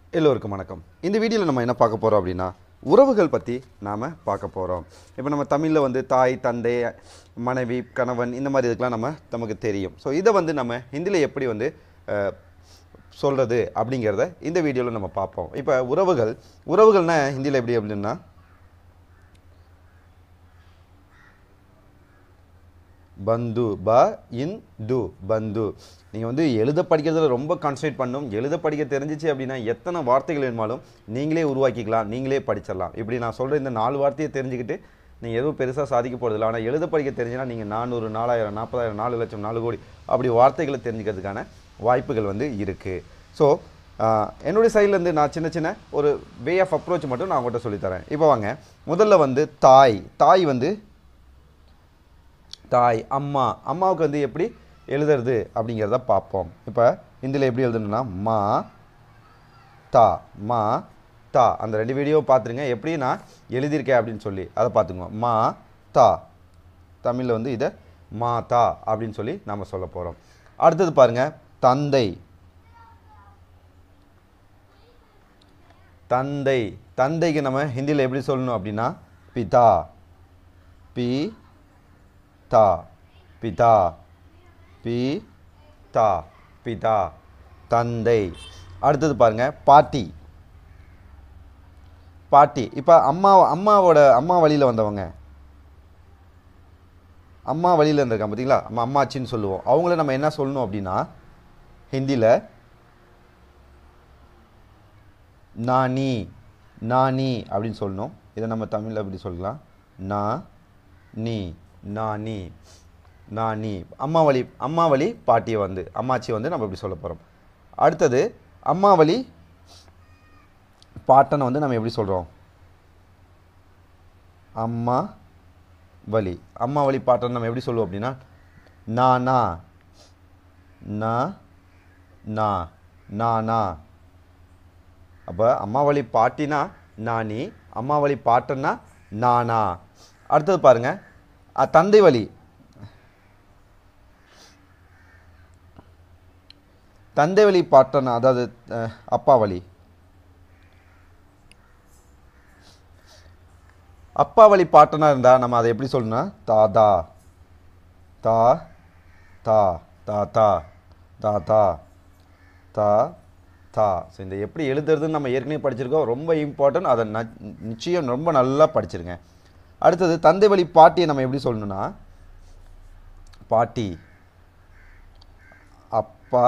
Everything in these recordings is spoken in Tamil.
எல்லோருக்கும் வணக்கம் இந்த வீடியோவில் நம்ம என்ன பார்க்க போகிறோம் அப்படின்னா உறவுகள் பற்றி நாம் பார்க்க போகிறோம் இப்போ நம்ம தமிழில் வந்து தாய் தந்தை மனைவி கணவன் இந்த மாதிரி இதுக்கெலாம் நம்ம நமக்கு தெரியும் ஸோ இதை வந்து நம்ம ஹிந்தியில் எப்படி வந்து சொல்கிறது அப்படிங்கிறத இந்த வீடியோவில் நம்ம பார்ப்போம் இப்போ உறவுகள் உறவுகள்னா ஹிந்தியில் எப்படி அப்படின்னா பந்து ப இன் டு பந்து நீங்கள் வந்து எழுத படிக்கிறதுல ரொம்ப கான்சன்ட்ரேட் பண்ணணும் எழுத படிக்க தெரிஞ்சிச்சு அப்படின்னா எத்தனை வார்த்தைகள் வேணுமாலும் நீங்களே உருவாக்கிக்கலாம் நீங்களே படிச்சிடலாம் இப்படி நான் சொல்கிற இந்த நாலு வார்த்தையை தெரிஞ்சுக்கிட்டு நீங்கள் எதுவும் பெருசாக சாதிக்க போகிறதில்ல ஆனால் எழுத படிக்க தெரிஞ்சுன்னா நீங்கள் நானூறு நாலாயிரம் நாற்பதாயிரம் நாலு லட்சம் நாலு கோடி அப்படி வார்த்தைகளை தெரிஞ்சுக்கிறதுக்கான வாய்ப்புகள் வந்து இருக்குது ஸோ என்னுடைய சைட்லேருந்து நான் சின்ன சின்ன ஒரு வே ஆஃப் அப்ரோச் மட்டும் நான் உங்கள்கிட்ட சொல்லித்தரேன் இப்போ வாங்க முதல்ல வந்து தாய் தாய் வந்து தாய் அம்மா அம்மாவுக்கு வந்து எப்படி எழுதுறது அப்படிங்கிறத பார்ப்போம் இப்போ இந்தியில் எப்படி எழுதணும்னா மா தா மா தா அந்த ரெண்டு வீடியோ பார்த்துருங்க எப்படி நான் எழுதியிருக்கேன் அப்படின்னு சொல்லி அதை பார்த்துங்க மா தா தமிழில் வந்து இதை மா தா அப்படின்னு சொல்லி நம்ம சொல்ல போகிறோம் அடுத்தது பாருங்கள் தந்தை தந்தை தந்தைக்கு நம்ம ஹிந்தியில் எப்படி சொல்லணும் அப்படின்னா பிதா பி தா பிதா பி தா பிதா தந்தை அடுத்தது பாருங்க பாட்டி பாட்டி இப்போ அம்மா அம்மாவோட அம்மா வழியில் வந்தவங்க அம்மா வழியில் இருந்திருக்காங்க பார்த்தீங்களா நம்ம அம்மாச்சின்னு சொல்லுவோம் அவங்கள நம்ம என்ன சொல்லணும் அப்படின்னா ஹிந்தியில் நானி நானி அப்படின்னு சொல்லணும் இதை நம்ம தமிழில் எப்படி சொல்லலாம் நா நீ நானி நானி அம்மா வழி அம்மா வழி பாட்டியை வந்து அம்மாச்சி வந்து நம்ம இப்படி சொல்ல போகிறோம் அடுத்தது அம்மா வழி பாட்டனை வந்து நம்ம எப்படி சொல்கிறோம் அம்மா வழி அம்மா வழி பாட்டன் நம்ம எப்படி சொல்லுவோம் அப்படின்னா நானா நா நா நானா அப்போ அம்மா வழி பாட்டினா நானி அம்மா வழி பாட்டன்னா நானா அடுத்தது பாருங்கள் அஹ், தந்தை வழி தந்தை வழி பாட்டனா அதாவது அஹ், அப்பா வழி அப்பா வழி பாட்டனா இருந்தால் நம்ம அதை எப்படி சொல்லணும்னா தாதா தா தா தாத்தா தாத்தா தா தா ஸோ இந்த எப்படி எழுதுறதுன்னு நம்ம ஏற்கனவே படிச்சிருக்கோம் ரொம்ப இம்பார்ட்டன்ட் அதை ந நிச்சயம் ரொம்ப நல்லா படிச்சிருங்க அடுத்தது தந்தை வழி பாட்டியை நம்ம எப்படி சொல்லணும்னா பாட்டி அப்பா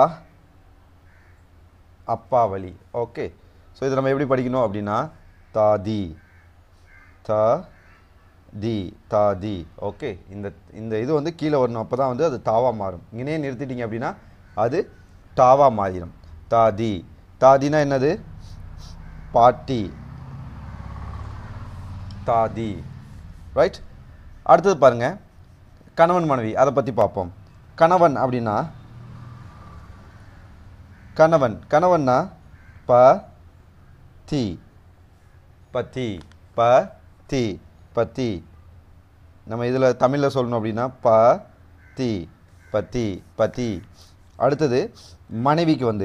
அப்பா வழி ஓகே ஸோ இதை நம்ம எப்படி படிக்கணும் அப்படின்னா தாதி த தி தாதி ஓகே இந்த இந்த இது வந்து கீழே வரணும் அப்போ தான் வந்து அது தாவா மாறும் இங்கனே நிறுத்திட்டீங்க அப்படின்னா அது தாவா மாறிடும் தாதி தாதினா என்னது பாட்டி தாதி ரைட் அடுத்தது பாருங்க கணவன் மனைவி அதை பற்றி பார்ப்போம் கணவன் அப்படின்னா கணவன் கணவன்னா ப தி பத்தி ப தி பத்தி நம்ம இதில் தமிழில் சொல்லணும் அப்படின்னா ப தி பத்தி பத்தி அடுத்தது மனைவிக்கு வந்து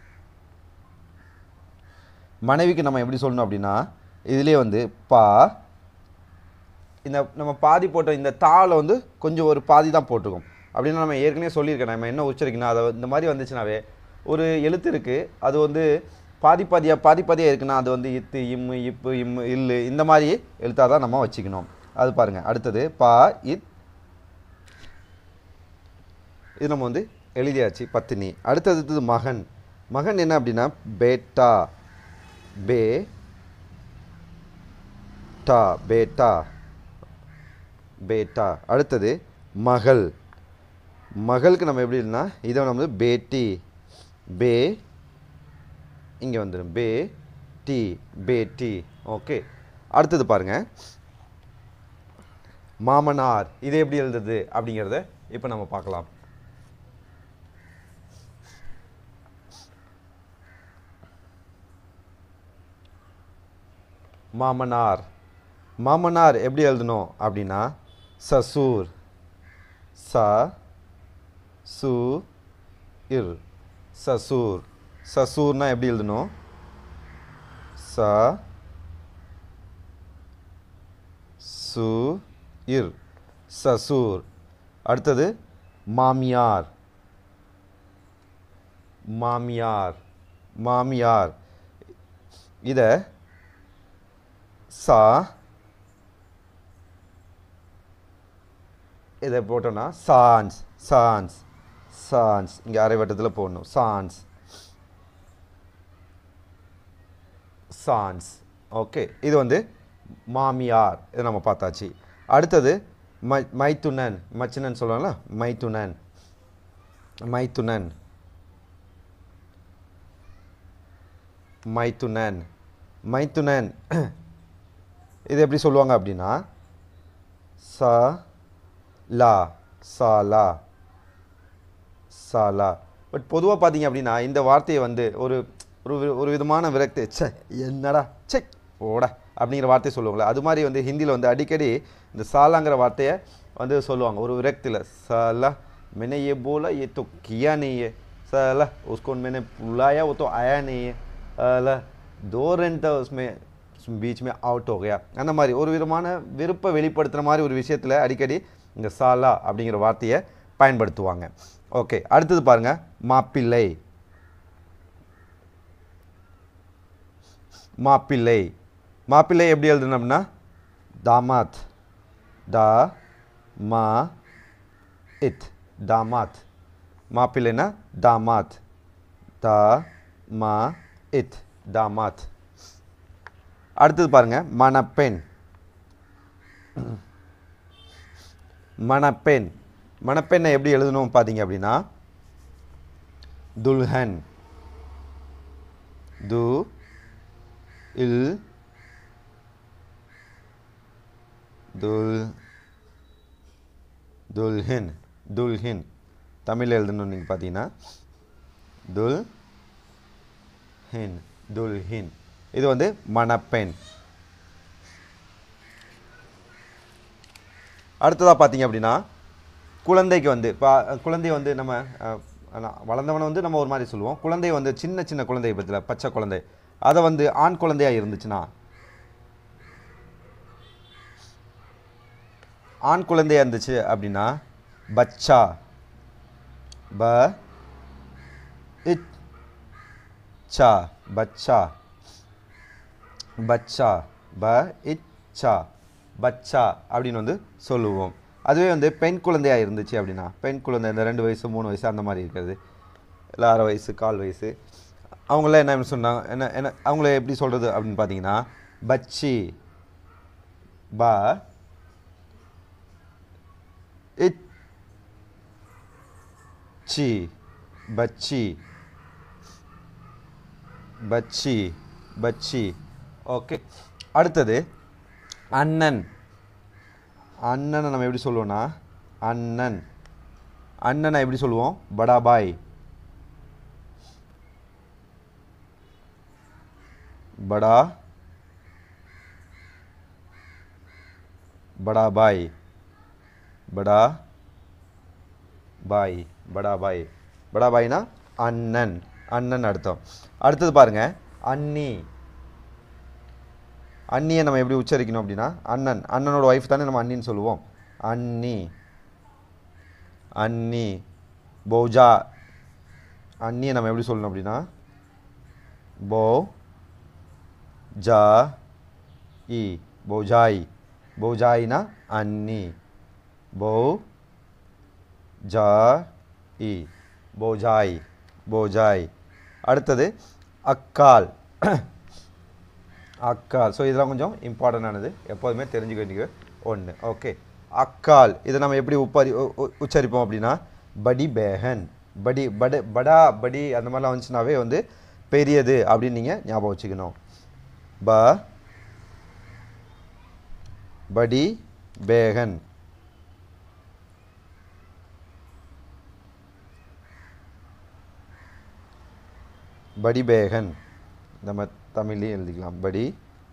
மனைவிக்கு நம்ம எப்படி சொல்லணும் அப்படின்னா இதுலேயே வந்து பா இந்த நம்ம பாதி போட்ட இந்த தாளை வந்து கொஞ்சம் ஒரு பாதி தான் போட்டுக்கும் அப்படின்னு நம்ம ஏற்கனவே சொல்லியிருக்கேன் நம்ம என்ன உச்சரிக்கணும் அதை இந்த மாதிரி வந்துச்சுனாவே ஒரு எழுத்து இருக்குது அது வந்து பாதி பாதியாக பாதி பாதியாக இருக்குன்னா அது வந்து இத்து இம்மு இப்பு இம்மு இல்லு இந்த மாதிரி எழுத்தாக தான் நம்ம வச்சுக்கணும் அது பாருங்கள் அடுத்தது பா இத் இது நம்ம வந்து எழுதியாச்சு பத்தினி அடுத்தது மகன் மகன் என்ன அப்படின்னா பேட்டா பே டா பேட்டா பேட்டா அடுத்தது மகள் மகளுக்கு நம்ம எப்படி இல்லைன்னா இதை நம்ம வந்து பேட்டி பே இங்கே வந்துடும் பே டி பேட்டி ஓகே அடுத்தது பாருங்க மாமனார் இது எப்படி எழுதுது அப்படிங்கிறத இப்போ நம்ம பார்க்கலாம் மாமனார் மாமனார் எப்படி எழுதணும் அப்படின்னா சசூர் ச சு இர் சசூர் சசூர்னா எப்படி எழுதணும் ச சு இர் சசூர் அடுத்தது மாமியார் மாமியார் மாமியார் இதை சா இதை போட்டோன்னா சான்ஸ் சான்ஸ் சான்ஸ் இங்கே அரை வட்டத்தில் போடணும் சான்ஸ் சான்ஸ் ஓகே இது வந்து மாமியார் இது நம்ம பார்த்தாச்சு அடுத்தது மை மைத்துனன் மச்சினன் சொல்லுவாங்கல்ல மைத்துனன் மைத்துனன் மைத்துனன் மைத்துனன் இது எப்படி சொல்லுவாங்க அப்படின்னா ச லா சாலா சாலா பட் பொதுவாக பார்த்தீங்க அப்படின்னா இந்த வார்த்தையை வந்து ஒரு ஒரு வி- ஒரு விதமான விரக்தி ச்சே என்னடா சே ஓடா அப்படிங்கிற வார்த்தையை சொல்லுவாங்களே அது மாதிரி வந்து ஹிந்தியில் வந்து அடிக்கடி இந்த சாலாங்கிற வார்த்தையை வந்து சொல்லுவாங்க ஒரு விரக்தியில் சாலா मैंने ये बोला ये तो किया नहीं है साला उसको मैंने बुलाया वो तो आया नहीं है साला दो रन था उसमें बीच में அவுட் हो गया அந்த மாதிரி ஒரு விதமான விருப்ப வெளிப்படுத்துகிற மாதிரி ஒரு விஷயத்தில் அடிக்கடி இந்த சாலா அப்படிங்கிற வார்த்தையை பயன்படுத்துவாங்க ஓகே அடுத்தது பாருங்க மாப்பிள்ளை மாப்பிள்ளை மாப்பிள்ளை எப்படி எழுதணும்னா தாமாத் டா மா இத் தாமாத் மாப்பிள்ளைனா தாமாத் தா மா இத் தாமாத் அடுத்தது பாருங்க மணப்பெண் மணப்பெண் மணப்பெண்ணை எப்படி எழுதணும் பார்த்தீங்க அப்படின்னா துல்ஹன் து இல் துல் துல்ஹின் துல்ஹின் தமிழ் எழுதணும் நீங்கள் பார்த்தீங்கன்னா துல் ஹின் துல்ஹின் இது வந்து மணப்பெண் அடுத்ததாக பார்த்தீங்க அப்படின்னா குழந்தைக்கு வந்து இப்போ குழந்தை வந்து நம்ம அஹ், ஆனா- வளர்ந்தவனை வந்து நம்ம ஒரு மாதிரி சொல்லுவோம் குழந்தை வந்து சின்ன சின்ன குழந்தை பற்றியில் பச்சை குழந்தை அதை வந்து ஆண் குழந்தையாக இருந்துச்சுன்னா ஆண் குழந்தையா இருந்துச்சு அப்படின்னா பச்சா ப இச் சா பச்சா பச்சா ப இச்சா பச்சா அப்படின்னு வந்து சொல்லுவோம் அதுவே வந்து பெண் குழந்தையா இருந்துச்சு அப்படின்னா பெண் குழந்தை இந்த ரெண்டு வயசு மூணு வயசு அந்த மாதிரி இருக்கிறது இல்லை அரை வயசு கால் வயசு அவங்களாம் என்ன சொன்னாங்க என்ன என்ன அவங்கள எப்படி சொல்கிறது அப்படின்னு பார்த்தீங்கன்னா பச்சி ப இச் சி பச்சி பச்சி பச்சி ஓகே அடுத்தது அண்ணன் அண்ணனை நம்ம எப்படி சொல்லுவோம்னா அண்ணன் அண்ணனை எப்படி சொல்லுவோம் படாபாய் படா बड़ा भाई बड़ा பாய் படா பாய் படா பாய்னா அண்ணன் அண்ணன் அர்த்தம் அடுத்தது பாருங்க அண்ணி அண்ணியை நம்ம எப்படி உச்சரிக்கணும் அப்படின்னா அண்ணன் அண்ணனோட ஒய்ஃப் தானே நம்ம அண்ணின்னு சொல்லுவோம் அண்ணி அண்ணி பௌஜா அண்ணியை நம்ம எப்படி சொல்லணும் அப்படின்னா போ ஜா இ பௌஜாய் பௌஜாயினா அன்னி பௌ ஜா இ போஜாய் போஜாய் அடுத்தது அக்கால் அக்கால் ஸோ இதெல்லாம் கொஞ்சம் இம்பார்ட்டண்டானது எப்போதுமே தெரிஞ்சுக்க வேண்டிய ஒன்று ஓகே அக்கால் இதை நம்ம எப்படி உப்பாரி உ- உ- உச்சரிப்போம் அப்படின்னா படி பேஹன் படி பட படா படி அந்த மாதிரிலாம் வந்துச்சுனாவே வந்து பெரியது அப்படின்னு நீங்கள் ஞாபகம் வச்சுக்கணும் ப படி பேகன் படி பேகன் நம்ம தமிழ்லேயும் எழுதிக்கலாம் படி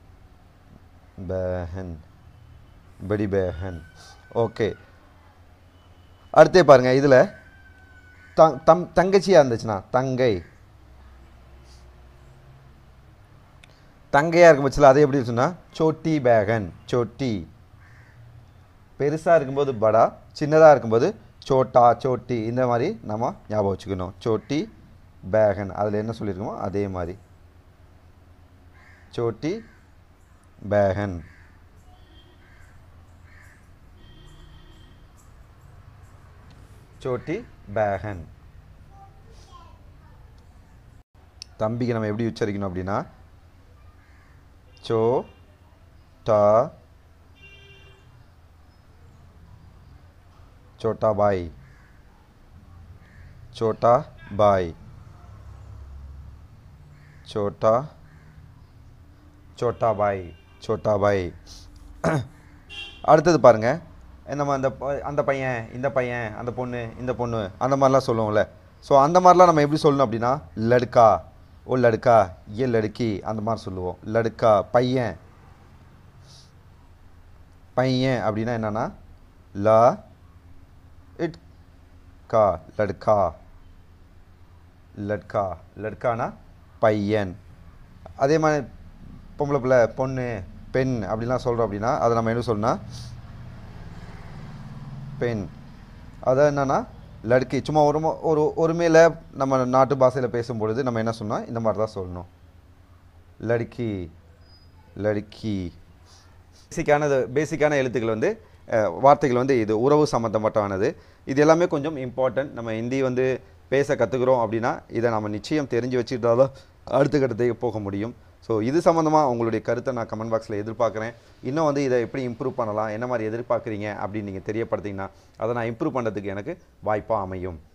பேஹன் படி பேஹன் ஓகே அடுத்தே பாருங்க இதில் தங் தம் தங்கச்சியாக இருந்துச்சுன்னா தங்கை தங்கையாக இருக்கும் பட்சத்தில் அதை எப்படி சொன்னால் சோட்டி பேகன் சோட்டி பெருசாக இருக்கும்போது படா சின்னதாக இருக்கும்போது சோட்டா சோட்டி இந்த மாதிரி நம்ம ஞாபகம் வச்சுக்கணும் சோட்டி பேகன் அதில் என்ன சொல்லியிருக்கோமோ அதே மாதிரி சோட்டி பேகன் சோட்டி பேகன் தம்பிக்கு நம்ம எப்படி உச்சரிக்கணும் அப்படின்னா சோ டா छोटा भाई छोटा भाई छोटा छोटा भाई छोटा भाई அடுத்தது பாருங்க நம்ம அந்த ப- அந்த பையன் இந்த பையன் அந்த பொண்ணு இந்த பொண்ணு அந்த மாதிரிலாம் சொல்லுவோம்ல ஸோ அந்த மாதிரிலாம் நம்ம எப்படி சொல்லணும் அப்படின்னா லடுக்கா ஓ லடுக்கா ஏ லடுக்கி அந்த மாதிரி சொல்லுவோம் லடுக்கா பையன் பையன் அப்படின்னா என்னன்னா ல इट का लड़का லட்கா லட்கானா பையன் அதே மாதிரி பொம்பளை பிள்ளை பொண்ணு பெண் அப்படிலாம் சொல்கிறோம் அப்படின்னா அதை நம்ம என்ன சொல்லணும்னா பெண் அதான் என்னன்னா லடுக்கி சும்மா ஒரு ம- ஒரு ஒருமையில் நம்ம நாட்டு பாஷையில் பேசும்பொழுது நம்ம என்ன சொன்னோம் இந்த மாதிரி தான் சொல்லணும் லடுக்கி லடுக்கி பேசிக்கானது பேசிக்கான எழுத்துக்கள் வந்து அஹ், வார்த்தைகள் வந்து இது உறவு சம்மந்தப்பட்டவானது இது எல்லாமே கொஞ்சம் இம்பார்ட்டன்ட் நம்ம ஹிந்தி வந்து பேச கற்றுக்குறோம் அப்படின்னா இதை நம்ம நிச்சயம் தெரிஞ்சு வச்சுக்கிட்டா தான் அடுத்த கட்டத்துக்கு போக முடியும் ஸோ இது சம்மந்தமாக உங்களுடைய கருத்தை நான் கமெண்ட் பாக்ஸில் எதிர்பார்க்குறேன் இன்னும் வந்து இதை எப்படி இம்ப்ரூவ் பண்ணலாம் என்ன மாதிரி எதிர்பார்க்குறீங்க அப்படின்னு நீங்கள் தெரியப்படுத்திங்கன்னா அதை நான் இம்ப்ரூவ் பண்ணுறதுக்கு எனக்கு வாய்ப்பாக அமையும்